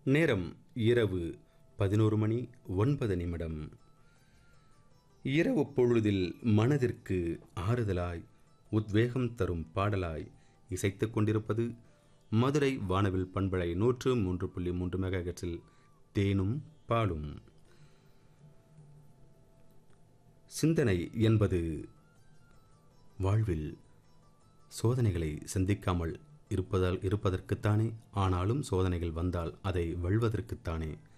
நேரம் இரவு பதினோரு மணி ஒன்பது நிமிடம் இரவு பொழுதில் மனதிற்கு ஆறுதலாய் உத்வேகம் தரும் பாடலாய் இசைத்துக் கொண்டிருப்பது மதுரை வானவில் பண்பலை நூற்று மூன்று புள்ளி மூன்று மெகாஹெர்ட்ஸில் தேனும் பாலும் சிந்தனை என்பது வாழ்வில் சோதனைகளை சந்திக்காமல் இருப்பதால் இருப்பதற்குத்தானே ஆனாலும் சோதனைகள் வந்தால் அதை வெல்வதற்குத்தானே